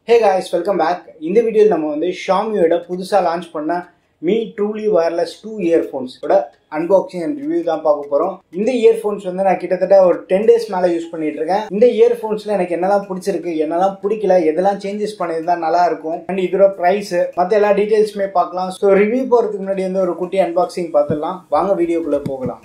hey guys welcome back இந்த வீடியோவில் நம்ம வந்து ஷாமியோட புதுசாக லான்ச் பண்ண மீ ட்ரூலி வயர்லெஸ் டூ இயர்ஃபோன்ஸோட அன்பாக்சிங் அண்ட் ரிவ்யூ தான் பார்க்க போகிறோம் இந்த இயர்ஃபோன்ஸ் வந்து நான் கிட்டத்தட்ட ஒரு டென் டேஸ் மேலே யூஸ் பண்ணிட்டு இருக்கேன் இந்த இயர்ஃபோன்ஸில் எனக்கு என்னெல்லாம் பிடிச்சிருக்கு என்னெல்லாம் பிடிக்கல எதெல்லாம் சேஞ்சஸ் பண்ணியிருந்தா நல்லா இருக்கும் அண்ட் இதோட ப்ரைஸ் மற்ற எல்லா டீட்டெயில்ஸுமே பார்க்கலாம் ஸோ ரிவ்யூ போகிறதுக்கு முன்னாடி வந்து ஒரு குட்டி அன்பாக்சிங் பார்த்துடலாம் வாங்க வீடியோக்குள்ளே போகலாம்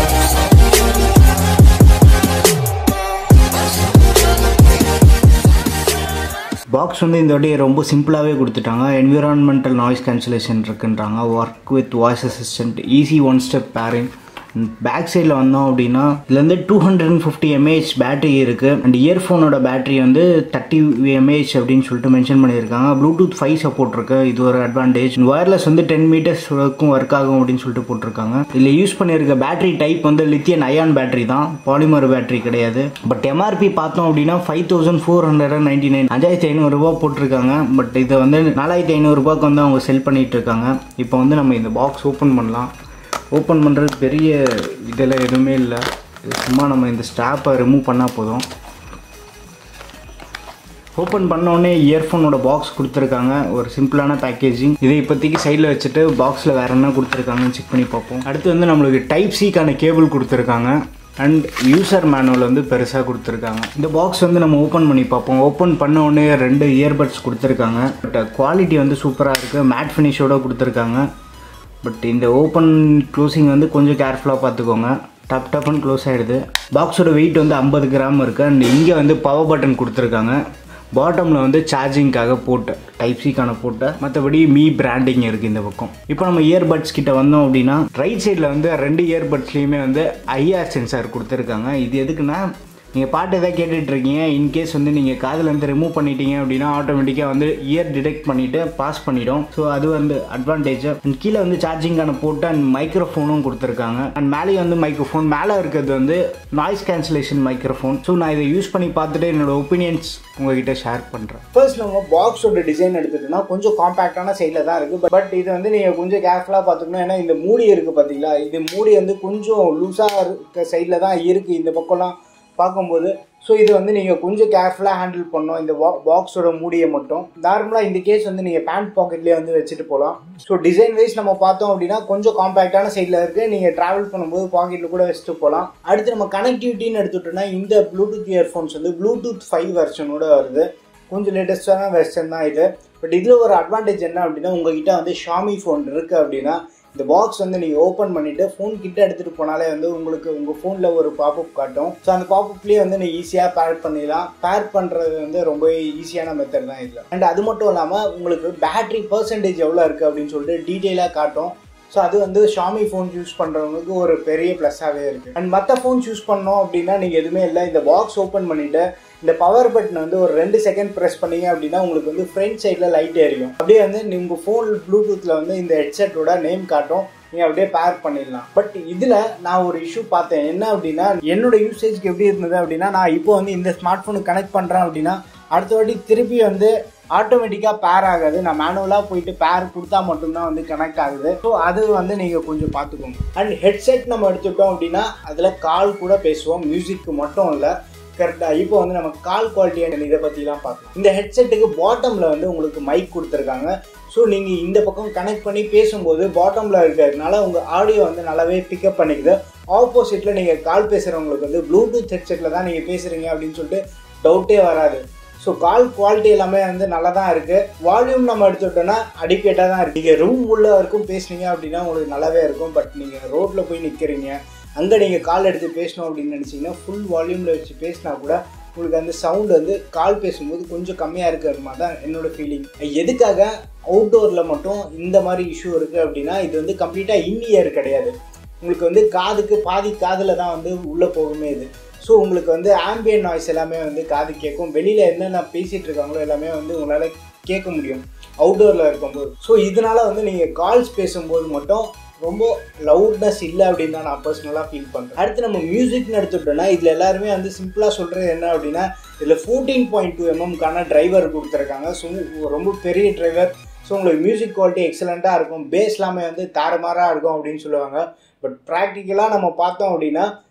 பாக்ஸ் வந்து இந்த வாட்டி ரொம்ப சிம்பிளாகவே கொடுத்துட்டாங்க என்விரான்மெண்டல் நாய்ஸ் கேன்சலேஷன் இருக்குன்றாங்க work with voice assistant easy one step pairing back சைடில் வந்தோம் அப்படின்னா இதில் வந்து two hundred and fifty mAh battery இருக்குது அண்ட் இயர்ஃபோனோட பேட்டரி வந்து தேர்ட்டி எம்ஏஹெச் அப்படின்னு சொல்லிட்டு மென்ஷன் பண்ணியிருக்காங்க ப்ளூடூத் ஃபைவ் சப்போர்ட் இருக்கு இது ஒரு அட்வான்டேஜ் ஒயர்லெஸ் வந்து டென் மீட்டர்ஸ் வரைக்கும் ஒர்க் ஆகும் அப்படின்னு சொல்லிட்டு போட்டிருக்காங்க இதில் யூஸ் பண்ணியிருக்க பேட்டரி டைப் வந்து லித்தியன் அயான் பேட்டரி தான் பாலிமர் பேட்டரி கிடையாது பட் எம்ஆர்பி பார்த்தோம் அப்படின்னா five thousand four hundred and ninety nine அஞ்சாயிரத்தி ஐநூறுரூவா போட்டிருக்காங்க பட் இதை வந்து நாலாயிரத்தி ஐநூறுரூபாய்க்கு வந்து அவங்க செல் பண்ணிட்டு இருக்காங்க இப்போ வந்து நம்ம இந்த பாக்ஸ் ஓப்பன் பண்ணலாம் ஓப்பன் பண்ணுறது பெரிய இதெல்லாம் எதுவுமே இல்லை இது சும்மா நம்ம இந்த ஸ்டாப்பை ரிமூவ் பண்ணால் போதும் ஓப்பன் பண்ணோடனே இயர்ஃபோனோட பாக்ஸ் கொடுத்துருக்காங்க ஒரு சிம்பிளான பேக்கேஜிங் இதை இப்போதைக்கு சைடில் வச்சுட்டு பாக்ஸில் வேறு என்ன கொடுத்துருக்காங்கன்னு செக் பண்ணி பார்ப்போம் அடுத்து வந்து நம்மளுக்கு டைப் சிக்கான கேபிள் கொடுத்துருக்காங்க அண்ட் யூசர் மேனுவல் வந்து பெருசாக கொடுத்துருக்காங்க இந்த பாக்ஸ் வந்து நம்ம ஓப்பன் பண்ணி பார்ப்போம் ஓப்பன் பண்ண உடனே ரெண்டு இயர்பட்ஸ் கொடுத்துருக்காங்க பட் குவாலிட்டி வந்து சூப்பராக இருக்குது மேட் ஃபினிஷோட கொடுத்துருக்காங்க பட் இந்த ஓப்பன் க்ளோசிங் வந்து கொஞ்சம் கேர்ஃபுல்லாக பார்த்துக்கோங்க டப் டப்னு க்ளோஸ் ஆகிடுது பாக்ஸோட வெயிட் வந்து ஐம்பது கிராம் இருக்குது அண்ட் இங்கே வந்து பவர் பட்டன் கொடுத்துருக்காங்க பாட்டமில் வந்து சார்ஜிங்காக போட்டு டைப் சிக்கான போட்ட மற்றபடி மீ பிராண்டிங் இருக்குது இந்த பக்கம் இப்போ நம்ம இயர்பட்ஸ் கிட்ட வந்தோம் அப்படின்னா ரைட் சைடில் வந்து ரெண்டு இயர்பட்ஸ்லேயுமே வந்து ஐஆர் சென்சார் கொடுத்துருக்காங்க இது எதுக்குன்னா நீங்கள் பாட்டு எதாவது கேட்டுட்ருக்கீங்க இன்கேஸ் வந்து நீங்கள் காதில் ரிமூவ் பண்ணிட்டீங்க அப்படின்னா ஆட்டோமேட்டிக்காக வந்து இயர் டிடெக்ட் பண்ணிவிட்டு பாஸ் பண்ணிடும் ஸோ அது வந்து அட்வான்டேஜ் அண்ட் கீழே வந்து சார்ஜிங்கான போட்டு அண்ட் மைக்ரோஃபோனும் கொடுத்துருக்காங்க அண்ட் மேலேயும் வந்து மைக்ரோஃபோன் மேலே இருக்கிறது வந்து நாய்ஸ் கேன்சலேஷன் மைக்ரோஃபோன் ஸோ நான் இதை யூஸ் பண்ணி பார்த்துட்டு என்னோட ஒப்பீனியன்ஸ் உங்ககிட்ட ஷேர் பண்ணுறேன் ஃபர்ஸ்ட் நம்ம பாக்ஸோட டிசைன் எடுத்துட்டோம்னா கொஞ்சம் காம்பேக்டான சைடில் தான் இருக்குது பட் இது வந்து நீங்கள் கொஞ்சம் கேர்ஃபுல்லாக பார்த்துக்கணும் ஏன்னா இந்த மூடி இருக்குது பார்த்தீங்களா இது மூடி வந்து கொஞ்சம் லூஸாக இருக்க சைடில் தான் இருக்குது இந்த பக்கம்லாம் பார்க்கும்போது ஸோ இது வந்து நீங்கள் கொஞ்சம் கேர்ஃபுல்லாக ஹேண்டில் பண்ணணும் இந்த பா பாக்ஸோட மூடியை மட்டும் நார்மலாக இந்த கேஸ் வந்து நீங்கள் பேண்ட் பாக்கெட்லேயே வந்து வச்சுட்டு போகலாம் ஸோ டிசைன் வைஸ் நம்ம பார்த்தோம் அப்படின்னா கொஞ்சம் காம்பேக்டான சைடில் இருக்குது நீங்கள் ட்ராவல் பண்ணும்போது பாக்கெட்டில் கூட வச்சுட்டு போகலாம் அடுத்து நம்ம கனெக்டிவிட்டின்னு எடுத்துட்டோம்னா இந்த ப்ளூடூத் இயர்ஃபோன்ஸ் வந்து ப்ளூடூத் ஃபைவ் வெர்ஷனோட வருது கொஞ்சம் லேட்டஸ்டான வெர்ஷன் தான் இது பட் இதில் ஒரு அட்வான்டேஜ் என்ன அப்படின்னா உங்ககிட்ட வந்து ஷாமி ஃபோன் இருக்குது அப்படின்னா இந்த பாக்ஸ் வந்து நீங்கள் ஓப்பன் பண்ணிவிட்டு ஃபோன் கிட்ட எடுத்துகிட்டு போனாலே வந்து உங்களுக்கு உங்கள் ஃபோனில் ஒரு பாப்அப் காட்டும் ஸோ அந்த பாப்அப்லேயே வந்து நீங்கள் ஈஸியாக பேர் பண்ணிடலாம் பேர் பண்ணுறது வந்து ரொம்ப ஈஸியான மெத்தட் தான் இதில் அண்ட் அது மட்டும் இல்லாமல் உங்களுக்கு பேட்டரி பர்சன்டேஜ் எவ்வளோ இருக்குது அப்படின்னு சொல்லிட்டு டீட்டெயிலாக காட்டும் ஸோ அது வந்து ஷாமி ஃபோன் யூஸ் பண்ணுறவங்களுக்கு ஒரு பெரிய ப்ளஸ்ஸாகவே இருக்குது அண்ட் மற்ற ஃபோன்ஸ் யூஸ் பண்ணோம் அப்படின்னா நீங்கள் எதுவுமே இல்லை இந்த பாக்ஸ் ஓப்பன் பண்ணிவிட்டு இந்த பவர் பட்டன் வந்து ஒரு ரெண்டு செகண்ட் ப்ரெஸ் பண்ணீங்க அப்படின்னா உங்களுக்கு வந்து ஃப்ரண்ட் சைடில் லைட் எரியும் அப்படியே வந்து உங்கள் ஃபோன் ப்ளூடூத்தில் வந்து இந்த ஹெட்செட்டோட நேம் காட்டும் நீங்கள் அப்படியே பேர் பண்ணிடலாம் பட் இதில் நான் ஒரு இஷ்யூ பார்த்தேன் என்ன அப்படின்னா என்னோட யூசேஜ்க்கு எப்படி இருந்தது அப்படின்னா நான் இப்போ வந்து இந்த ஸ்மார்ட் ஃபோனுக்கு கனெக்ட் பண்ணுறேன் அப்படின்னா அடுத்த வாட்டி திருப்பி வந்து ஆட்டோமேட்டிக்காக பேர் ஆகாது நான் மேனுவலாக போயிட்டு பேர் கொடுத்தா மட்டும்தான் வந்து கனெக்ட் ஆகுது ஸோ அது வந்து நீங்கள் கொஞ்சம் பார்த்துக்கோங்க அண்ட் ஹெட்செட் நம்ம எடுத்துட்டோம் அப்படின்னா அதில் கால் கூட பேசுவோம் மியூசிக்கு மட்டும் இல்லை கரெக்டாக இப்போ வந்து நம்ம கால் குவாலிட்டியான இதை பற்றிலாம் பார்க்கலாம் இந்த ஹெட்செட்டுக்கு பாட்டமில் வந்து உங்களுக்கு மைக் கொடுத்துருக்காங்க ஸோ நீங்கள் இந்த பக்கம் கனெக்ட் பண்ணி பேசும்போது பாட்டமில் இருக்கிறதுனால உங்கள் ஆடியோ வந்து நல்லாவே பிக்கப் பண்ணிக்குது ஆப்போசிட்டில் நீங்கள் கால் பேசுகிறவங்களுக்கு வந்து ப்ளூடூத் ஹெட்செட்டில் தான் நீங்கள் பேசுகிறீங்க அப்படின்னு சொல்லிட்டு டவுட்டே வராது ஸோ கால் குவாலிட்டி எல்லாமே வந்து நல்லா தான் இருக்குது வால்யூம் நம்ம எடுத்துட்டோம்னா அடிக்கேட்டாக தான் இருக்குது நீங்கள் ரூம் உள்ள வரைக்கும் பேசுனீங்க அப்படின்னா உங்களுக்கு நல்லாவே இருக்கும் பட் நீங்கள் ரோட்டில் போய் நிற்கிறீங்க அங்கே நீங்கள் கால் எடுத்து பேசணும் அப்படின்னு நினச்சிங்கன்னா ஃபுல் வால்யூமில் வச்சு பேசினா கூட உங்களுக்கு அந்த சவுண்ட் வந்து கால் பேசும்போது கொஞ்சம் கம்மியாக இருக்கிற மாதிரி தான் என்னோடய ஃபீலிங் எதுக்காக அவுட்டோரில் மட்டும் இந்த மாதிரி இஷ்யூ இருக்குது அப்படின்னா இது வந்து கம்ப்ளீட்டாக இன் இயர் கிடையாது உங்களுக்கு வந்து காதுக்கு பாதி காதில் தான் வந்து உள்ளே போகுமே இது ஸோ உங்களுக்கு வந்து ஆம்பியன் நாய்ஸ் எல்லாமே வந்து காது கேட்கும் வெளியில் என்னென்ன பேசிகிட்டு இருக்காங்களோ எல்லாமே வந்து உங்களால் கேட்க முடியும் அவுட்டோரில் இருக்கும்போது ஸோ இதனால் வந்து நீங்கள் கால்ஸ் பேசும்போது மட்டும் ரொம்ப லவுட்னஸ் இல்லை அப்படின்னு தான் நான் பர்சனலாக ஃபீல் பண்ணுறேன் அடுத்து நம்ம மியூசிக்னு எடுத்துட்டோம்னா இதில் எல்லாருமே வந்து சிம்பிளாக சொல்கிறது என்ன அப்படின்னா இதில் ஃபோர்டீன் பாயிண்ட் டூ எம்எம்க்கான டிரைவர் கொடுத்துருக்காங்க ஸோ ரொம்ப பெரிய டிரைவர் ஸோ உங்களுக்கு மியூசிக் குவாலிட்டி எக்ஸலண்ட்டாக இருக்கும் பேஸ் எல்லாமே வந்து தாறுமாறாக இருக்கும் அப்படின்னு சொல்லுவாங்க பட் ப்ராக்டிக்கலாக நம்ம பார்த்தோம் அப்படின்னா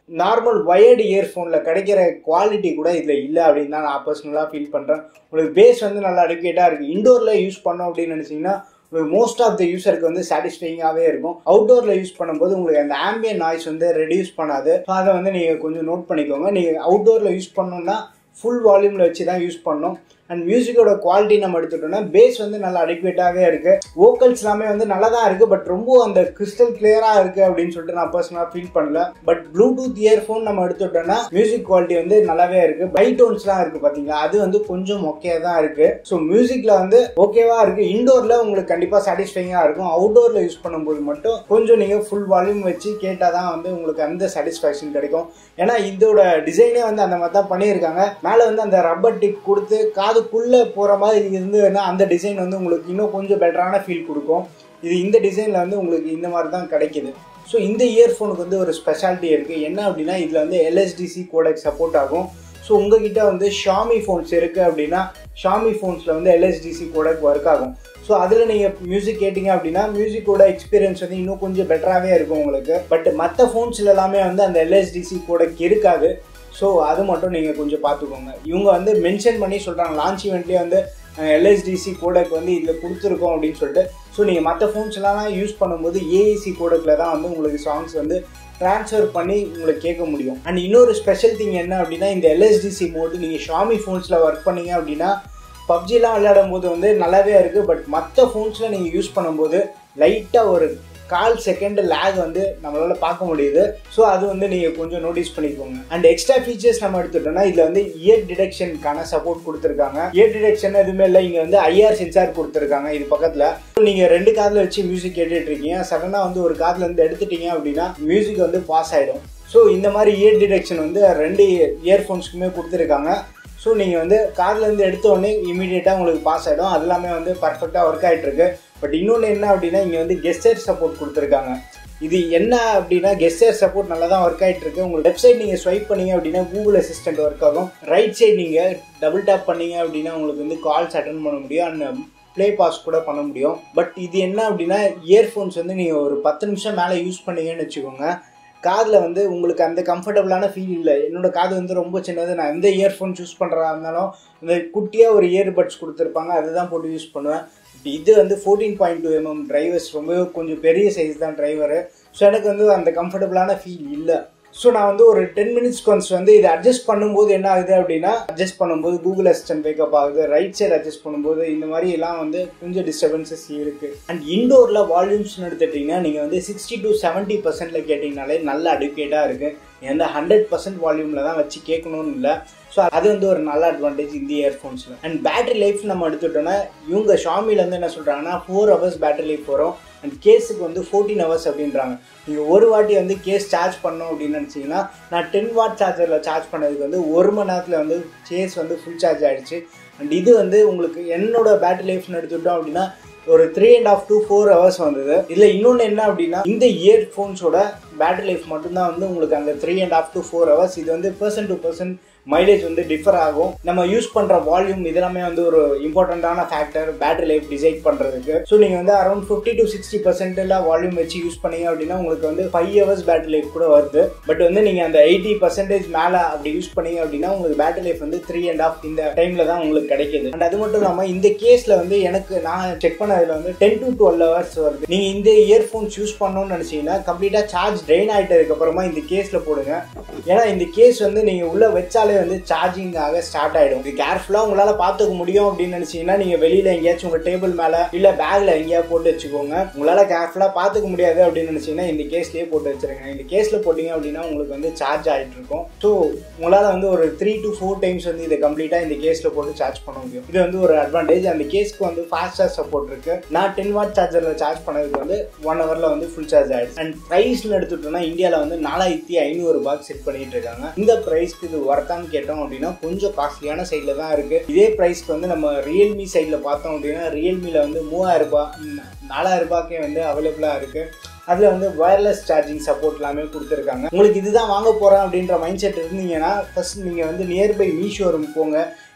நார்மல் வயர்டு இயர்ஃபோனில் கிடைக்கிற குவாலிட்டி கூட இதில் இல்லை அப்படின்னு தான் நான் பர்சனலாக ஃபீல் பண்ணுறேன் உங்களுக்கு பேஸ் வந்து நல்லா அடிக்கேட்டாக இருக்குது இண்டோரில் யூஸ் பண்ணோம் அப்படின்னு நினச்சிங்கன்னா உங்களுக்கு மோஸ்ட் ஆஃப் த யூஸருக்கு வந்து சாட்டிஸ்ஃபைங்காகவே இருக்கும் அவுட்டோரில் யூஸ் பண்ணும்போது உங்களுக்கு அந்த ஆம்பியன் நாய்ஸ் வந்து ரெடியூஸ் பண்ணாது ஸோ அதை வந்து நீங்கள் கொஞ்சம் நோட் பண்ணிக்கோங்க நீங்கள் அவுட்டோரில் யூஸ் பண்ணணும்னா ஃபுல் வால்யூமில் வச்சு தான் யூஸ் பண்ணணும் அண்ட் மியூசிக்கோட குவாலிட்டி நம்ம எடுத்துட்டோம்னா பேஸ் வந்து நல்லா அடிக்குவேட்டாகவே இருக்கு வோக்கல்ஸ் எல்லாமே வந்து நல்லா தான் இருக்கு பட் ரொம்ப அந்த கிறிஸ்டல் கிளியரா இருக்கு அப்படின்னு சொல்லிட்டு நான் பர்சனலாக ஃபீல் பண்ணல பட் ப்ளூடூத் இயர்ஃபோன் நம்ம எடுத்துட்டோம்னா மியூசிக் குவாலிட்டி வந்து நல்லாவே இருக்கு பை டோன்ஸ்லாம் இருக்கு பாத்தீங்களா அது வந்து கொஞ்சம் மொக்கையா தான் இருக்கு ஸோ மியூசிக்ல வந்து ஓகேவா இருக்கு இண்டோர்ல உங்களுக்கு கண்டிப்பா சாட்டிஸ்ஃபைங்கா இருக்கும் அவுட்டோர்ல யூஸ் பண்ணும்போது மட்டும் கொஞ்சம் நீங்க ஃபுல் வால்யூம் வச்சு கேட்டால் தான் வந்து உங்களுக்கு அந்த சாட்டிஸ்ஃபேக்ஷன் கிடைக்கும் ஏன்னா இதோட டிசைனே வந்து அந்த மாதிரி தான் பண்ணியிருக்காங்க மேலே வந்து அந்த ரப்பர் டிப் கொடுத்து காதுக்குள்ளே போகிற மாதிரி இருந்ததுன்னா அந்த டிசைன் வந்து உங்களுக்கு இன்னும் கொஞ்சம் பெட்டரான ஃபீல் கொடுக்கும் இது இந்த டிசைனில் வந்து உங்களுக்கு இந்த மாதிரி தான் கிடைக்குது ஸோ இந்த இயர்ஃபோனுக்கு வந்து ஒரு ஸ்பெஷாலிட்டி இருக்குது என்ன அப்படின்னா இதில் வந்து எல்எஸ்டிசி கோடெக் சப்போர்ட் ஆகும் ஸோ உங்ககிட்ட வந்து ஷாமி ஃபோன்ஸ் இருக்குது அப்படின்னா ஷாமி ஃபோன்ஸில் வந்து எல்எஸ்டிசி கோடெக் ஒர்க் ஆகும் ஸோ அதில் நீங்கள் மியூசிக் கேட்டிங்க அப்படின்னா மியூசிக்கோட எக்ஸ்பீரியன்ஸ் வந்து இன்னும் கொஞ்சம் பெட்டராகவே இருக்கும் உங்களுக்கு பட் மற்ற ஃபோன்ஸில் எல்லாமே வந்து அந்த எல்எஸ்டிசி கோடெக் இருக்காது ஸோ அது மட்டும் நீங்கள் கொஞ்சம் பார்த்துக்கோங்க இவங்க வந்து மென்ஷன் பண்ணி சொல்கிறாங்க லான்ச் இவெண்ட்லேயே வந்து எல்எஸ்டிசி கோடக் வந்து இதில் கொடுத்துருக்கோம் அப்படின்னு சொல்லிட்டு ஸோ நீங்கள் மற்ற ஃபோன்ஸ்லாம் யூஸ் பண்ணும்போது ஏஐசி கோடக்கில் தான் வந்து உங்களுக்கு சாங்ஸ் வந்து ட்ரான்ஸ்ஃபர் பண்ணி உங்களுக்கு கேட்க முடியும் அண்ட் இன்னொரு ஸ்பெஷல் திங் என்ன அப்படின்னா இந்த எல்எஸ்டிசி மோடு நீங்கள் ஷாமி ஃபோன்ஸில் ஒர்க் பண்ணீங்க அப்படின்னா பப்ஜிலாம் விளையாடும் போது வந்து நல்லாவே இருக்குது பட் மற்ற ஃபோன்ஸில் நீங்கள் யூஸ் பண்ணும்போது லைட்டாக ஒரு கால் செகண்ட் லேக் வந்து நம்மளால பார்க்க முடியுது ஸோ அது வந்து நீங்கள் கொஞ்சம் நோட்டீஸ் பண்ணிக்கோங்க அண்ட் எக்ஸ்ட்ரா ஃபீச்சர்ஸ் நம்ம எடுத்துட்டோம்னா இதில் வந்து இயர் டிடெக்ஷனுக்கான சப்போர்ட் கொடுத்துருக்காங்க இயர் டிடெக்ஷன் எதுவுமே இல்லை இங்கே வந்து ஐஆர் சென்சார் கொடுத்துருக்காங்க இது பக்கத்தில் நீங்கள் ரெண்டு காதில் வச்சு மியூசிக் கேட்டுட்டு இருக்கீங்க சடனாக வந்து ஒரு காதில் இருந்து எடுத்துட்டீங்க அப்படின்னா மியூசிக் வந்து பாஸ் ஆகிடும் ஸோ இந்த மாதிரி இயர் டிடெக்ஷன் வந்து ரெண்டு இயர்ஃபோன்ஸ்க்குமே கொடுத்துருக்காங்க ஸோ நீங்கள் வந்து கார்லேருந்து எடுத்த உடனே இமீடியட்டாக உங்களுக்கு பாஸ் ஆகிடும் அது எல்லாமே வந்து பர்ஃபெக்டாக ஒர்க் ஆகிட்டு இருக்கு பட் இன்னொன்று என்ன அப்படின்னா இங்கே வந்து கெஸ்டர் சப்போர்ட் கொடுத்துருக்காங்க இது என்ன அப்படின்னா கெஸ்டர் சப்போர்ட் நல்லா தான் ஒர்க் ஆகிட்டு இருக்கு உங்களுக்கு வெப்சைட் நீங்கள் ஸ்வைப் பண்ணீங்க அப்படின்னா கூகுள் அசிஸ்டன்ட் ஒர்க் ஆகும் ரைட் சைடு நீங்கள் டபுள் டேப் பண்ணீங்க அப்படின்னா உங்களுக்கு வந்து கால்ஸ் அட்டன் பண்ண முடியும் அண்ட் ப்ளே பாஸ் கூட பண்ண முடியும் பட் இது என்ன அப்படின்னா இயர்ஃபோன்ஸ் வந்து நீங்கள் ஒரு பத்து நிமிஷம் மேலே யூஸ் பண்ணீங்கன்னு வச்சுக்கோங்க காதில் வந்து உங்களுக்கு அந்த கம்ஃபர்டபுளான ஃபீல் இல்லை என்னோட காது வந்து ரொம்ப சின்னது நான் எந்த இயர்ஃபோன் சூஸ் பண்ணுறதா இருந்தாலும் இந்த குட்டியாக ஒரு இயர்பட்ஸ் கொடுத்துருப்பாங்க அதுதான் போட்டு யூஸ் பண்ணுவேன் இது வந்து fourteen point two MM drivers ரொம்ப கொஞ்சம் பெரிய சைஸ் தான் டிரைவரு ஸோ எனக்கு வந்து அந்த கம்ஃபர்டபுளான ஃபீல் இல்லை ஸோ நான் வந்து ஒரு டென் மினிட்ஸ் கொன்ஸ் வந்து இதை அட்ஜஸ்ட் பண்ணும்போது என்ன ஆகுது அப்படின்னா அட்ஜஸ்ட் பண்ணும்போது கூகுள் அசிஸ்டன்ட் வேக்கப் ஆகுது ரைட் சைடு அட்ஜஸ்ட் பண்ணும்போது இந்த மாதிரி எல்லாம் வந்து கொஞ்சம் டிஸ்டர்பன்சஸ் இருக்கு அண்ட் இண்டோரில் வால்யூம்ஸ்னு எடுத்துட்டிங்கன்னா நீங்கள் வந்து சிக்ஸ்டி டு செவன்ட்டி பர்சன்ட்ல கேட்டிங்கனாலே நல்ல அடிக்கேட்டாக இருக்கு எந்த ஹண்ட்ரட் பர்சன்ட் வால்யூமில் தான் வச்சு கேட்கணும்னு இல்லை ஸோ அது வந்து ஒரு நல்ல அட்வான்டேஜ் இந்த இயர்ஃபோன்ஸில் அண்ட் பேட்டரி லைஃப் நம்ம எடுத்துட்டோம்னா இவங்க ஷாமியில் வந்து என்ன சொல்கிறாங்கன்னா ஃபோர் ஹவர்ஸ் பேட்டரி லைஃப் வரும் அண்ட் கேஸுக்கு வந்து ஃபோர்டீன் ஹவர்ஸ் அப்படின்றாங்க நீங்கள் ஒரு வாட்டி வந்து கேஸ் சார்ஜ் பண்ணோம் அப்படின்னு நினச்சிங்கன்னா நான் டென் வாட் சார்ஜரில் சார்ஜ் பண்ணதுக்கு வந்து ஒரு மணி நேரத்தில் வந்து கேஸ் வந்து ஃபுல் சார்ஜ் ஆகிடுச்சு அண்ட் இது வந்து உங்களுக்கு என்னோட பேட்டரி லைஃப்னு எடுத்துக்கிட்டோம் அப்படின்னா ஒரு three and half to four hours வந்தது இதில் இன்னொன்று என்ன அப்படின்னா இந்த இயர்ஃபோன்ஸோட பேட்டரி லைஃப் மட்டும்தான் வந்து உங்களுக்கு அந்த three and half to four hours இது வந்து பர்சன் டு பர்சன் மைலேஜ் வந்து டிஃபர் ஆகும் நம்ம யூஸ் பண்ணுற வால்யூம் இதெல்லாமே வந்து ஒரு இம்பார்ட்டண்ட்டான ஃபேக்டர் பேட்டரி லைஃப் டிசைட் பண்ணுறதுக்கு ஸோ நீங்கள் வந்து அரௌண்ட் ஃபிஃப்டி டு சிக்ஸ்டி பர்சன்டில் வால்யூம் வச்சு யூஸ் பண்ணீங்க அப்படின்னா உங்களுக்கு வந்து ஃபைவ் ஹவர்ஸ் பேட்டரி லைஃப் கூட வருது பட் வந்து நீங்கள் அந்த எயிட்டி பர்சன்டேஜ் மேலே அப்படி யூஸ் பண்ணீங்க அப்படின்னா உங்களுக்கு பேட்டரி லைஃப் வந்து த்ரீ அண்ட் ஆஃப் இந்த டைமில் தான் உங்களுக்கு கிடைக்குது அண்ட் அது மட்டும் இல்லாமல் இந்த கேஸில் வந்து எனக்கு நான் செக் பண்ணதில் வந்து டென் டு டுவெல் ஹவர்ஸ் வருது நீங்கள் இந்த இயர்ஃபோன்ஸ் யூஸ் பண்ணணும்னு நினச்சிங்கன்னா கம்ப்ளீட்டாக சார்ஜ் ட்ரெயின் ஆகிட்டதுக்கப்புறமா இந்த கேஸில் போடுங்க ஏன்னா இந்த கேஸ் வந்து நீங்கள் உள்ளே வச்சாலே வந்து சார்ஜிங் ஆக ஸ்டார்ட் ஆகிடும் இது கேர்ஃபுல்லாக உங்களால் பார்த்துக்க முடியும் அப்படின்னு நினச்சிங்கன்னா நீங்கள் வெளியில் எங்கேயாச்சும் உங்கள் டேபிள் மேலே இல்லை பேக்கில் எங்கேயாவது போட்டு வச்சுக்கோங்க உங்களால் கேர்ஃபுல்லாக பார்த்துக்க முடியாது அப்படின்னு நினச்சிங்கன்னா இந்த கேஸ்லேயே போட்டு வச்சுருங்க இந்த கேஸில் போட்டிங்க அப்படின்னா உங்களுக்கு வந்து சார்ஜ் ஆகிட்டு இருக்கும் ஸோ உங்களால் வந்து ஒரு த்ரீ டு ஃபோர் டைம்ஸ் வந்து இதை கம்ப்ளீட்டாக இந்த கேஸில் போட்டு சார்ஜ் பண்ண முடியும் இது வந்து ஒரு அட்வான்டேஜ் அந்த கேஸ்க்கு வந்து ஃபாஸ்ட் சார்ஜ் சப்போர்ட் இருக்கு நான் டென் வாட் சார்ஜரில் சார்ஜ் பண்ணதுக்கு வந்து ஒன் ஹவரில் வந்து ஃபுல் சார்ஜ் ஆயிடுச்சு அண்ட் ப்ரைஸ்னு எடுத்துட்டோம்னா இந்தியாவில் வந்து நாலாயிரத்தி ஐநூறு ரூபாய்க்கு செட் பண்ணிட்டு இருக்காங்க இந்த ப்ரைஸ்க்கு இது ஒர்த்தான்னு கேட்டோம் அப்படின்னா கொஞ்சம் காஸ்ட்லியான சைடில் தான் இருக்கு இதே ப்ரைஸ்க்கு வந்து நம்ம ரியல்மி சைடில் பார்த்தோம் அப்படின்னா ரியல்மியில் வந்து மூவாயிரம் ரூபாய் நாலாயிரம் ரூபாய்க்கே வந்து அவைலபிளாக இருக்கு அதில் வந்து வயர்லெஸ் சார்ஜிங் சப்போர்ட் எல்லாமே கொடுத்துருக்காங்க உங்களுக்கு இதுதான் வாங்க போகிறேன் அப்படின்ற மைண்ட் செட் இருந்தீங்கன்னா ஃபர்ஸ்ட் நீங்கள் வந்து நியர்பை மீ ஷோரூம் போங்க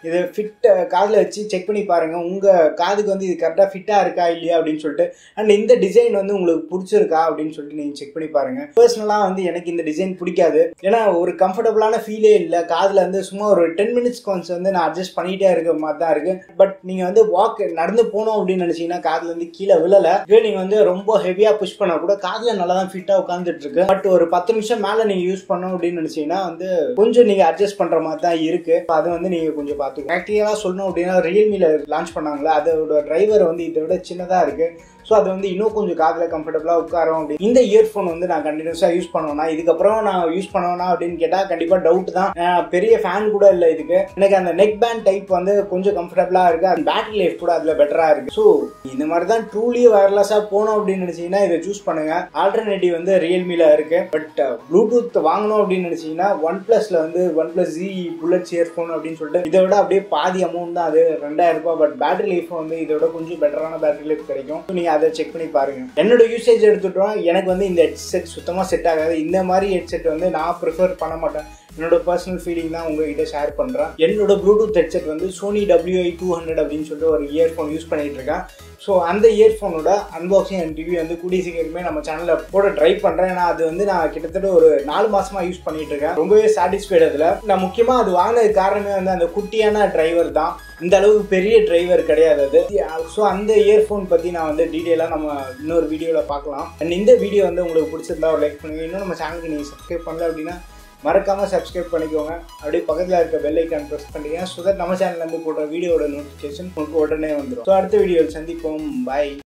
இதை ஃபிட் காதில் வச்சு செக் பண்ணி பாருங்கள் உங்கள் காதுக்கு வந்து இது கரெக்டாக ஃபிட்டாக இருக்கா இல்லையா அப்படின்னு சொல்லிட்டு அண்ட் இந்த டிசைன் வந்து உங்களுக்கு பிடிச்சிருக்கா அப்படின்னு சொல்லிட்டு நீங்கள் செக் பண்ணி பாருங்கள் பர்சனலாக வந்து எனக்கு இந்த டிசைன் பிடிக்காது ஏன்னா ஒரு கம்ஃபர்டபுளான ஃபீலே இல்லை காதில் வந்து சும்மா ஒரு டென் மினிட்ஸ் கொஞ்சம் வந்து நான் அட்ஜஸ்ட் பண்ணிகிட்டே இருக்க மாதிரி தான் இருக்குது பட் நீங்கள் வந்து வாக் நடந்து போனோம் அப்படின்னு நினச்சிங்கன்னா காதில் வந்து கீழே விழலை இதுவே நீங்கள் வந்து ரொம்ப ஹெவியாக புஷ் பண்ண கூட காதில் நல்லா தான் ஃபிட்டாக உட்காந்துட்டு இருக்கு பட் ஒரு பத்து நிமிஷம் மேலே நீங்கள் யூஸ் பண்ணோம் அப்படின்னு நினச்சிங்கன்னா வந்து கொஞ்சம் நீங்கள் அட்ஜஸ்ட் பண்ணுற மாதிரி தான் இருக்கு அது வந்து நீங்கள் கொஞ்சம் பார்த்து ப்ராக்டிக்கலாக சொல்லணும் அப்படின்னா ரியல்மியில் லான்ச் பண்ணாங்களா அதோட டிரைவர் வந்து இதை விட சின்னதாக இருக்கு ஸோ அது வந்து இன்னும் கொஞ்சம் காதில் கம்ஃபர்டபுளாக உட்காரும் அப்படி இந்த இயர்ஃபோன் வந்து நான் கண்டினியூஸாக யூஸ் பண்ணுவேன்னா இதுக்கப்புறம் நான் யூஸ் பண்ணுவேனா அப்படின்னு கேட்டால் கண்டிப்பாக டவுட் தான் நான் பெரிய ஃபேன் கூட இல்லை இதுக்கு எனக்கு அந்த நெக் பேண்ட் டைப் வந்து கொஞ்சம் கம்ஃபர்டபுளாக இருக்கு அந்த பேட்டரி லைஃப் கூட அதில் பெட்டராக இருக்கு ஸோ இந்த மாதிரி தான் ட்ரூலி வயர்லெஸ்ஸாக போனோம் அப்படின்னு நினச்சிங்கன்னா இதை சூஸ் பண்ணுங்க ஆல்டர்னேட்டிவ் வந்து ரியல்மியில் இருக்கு பட் ப்ளூடூத் வாங்கணும் அப்படின்னு நினச்சிங்கன்னா ஒன் ப்ளஸில் வந்து one plus Z bullet earphone அப்படின்னு சொல்லிட்டு இதை விட அப்படியே பாதி அமௌண்ட் தான் அது ரெண்டாயிரம் ரூபாய் பட் பேட்டரி லைஃப் வந்து இதை விட கொஞ்சம் பெட்டரான பேட்டரி லைஃப் கிடைக்கும் நீங்கள் அதை செக் பண்ணி பாருங்க என்னோட யூசேஜ் எடுத்துட்டோம் எனக்கு வந்து இந்த ஹெட்செட் சுத்தமாக செட் ஆகாது இந்த மாதிரி ஹெட்செட் வந்து நான் ப்ரிஃபர் பண்ண மாட்டேன் என்னோட பர்சனல் ஃபீலிங் தான் உங்ககிட்ட ஷேர் பண்ணுறேன் என்னோட ப்ளூடூத் ஹெட்செட் வந்து சோனி டபிள்யூஐ டூ ஹண்ட்ரட் அப்படின்னு சொல்லிட்டு ஒரு இயர்ஃபோன் யூஸ் பண்ணிட்டு இருக்கேன் ஸோ அந்த இயர்ஃபோனோட அன்பாக்சிங் அண்ட் ரிவ்யூ வந்து கூடிய சீக்கிரமே நம்ம சேனலில் போட ட்ரை பண்ணுறேன் ஏன்னா அது வந்து நான் கிட்டத்தட்ட ஒரு நாலு மாசமா யூஸ் பண்ணிட்டு இருக்கேன் ரொம்பவே சாட்டிஸ்ஃபைடு அதில் நான் முக்கியமாக அது வாங்கினது காரணமே வந்து அந்த குட்டியான டிரைவர் தான் இந்த அளவுக்கு பெரிய டிரைவர் கிடையாது அது ஸோ அந்த இயர்ஃபோன் பற்றி நான் வந்து டீட்டெயிலாக நம்ம இன்னொரு வீடியோவில் பார்க்கலாம் அண்ட் இந்த வீடியோ வந்து உங்களுக்கு பிடிச்சிருந்தா ஒரு லைக் பண்ணுங்க இன்னும் நம்ம சேனலுக்கு நீங்கள் சப்ஸ்கிரைப் பண்ணல அப்படின்னா மறக்காமல் சப்ஸ்கிரைப் பண்ணிக்கோங்க அப்படியே பக்கத்தில் இருக்க பெல் ஐக்கான் ப்ரெஸ் பண்ணிங்க ஸோ தட் நம்ம சேனல்லேருந்து போடுற வீடியோட நோட்டிஃபிகேஷன் உங்களுக்கு உடனே வந்துடும் ஸோ அடுத்த வீடியோவில் சந்திப்போம் பாய்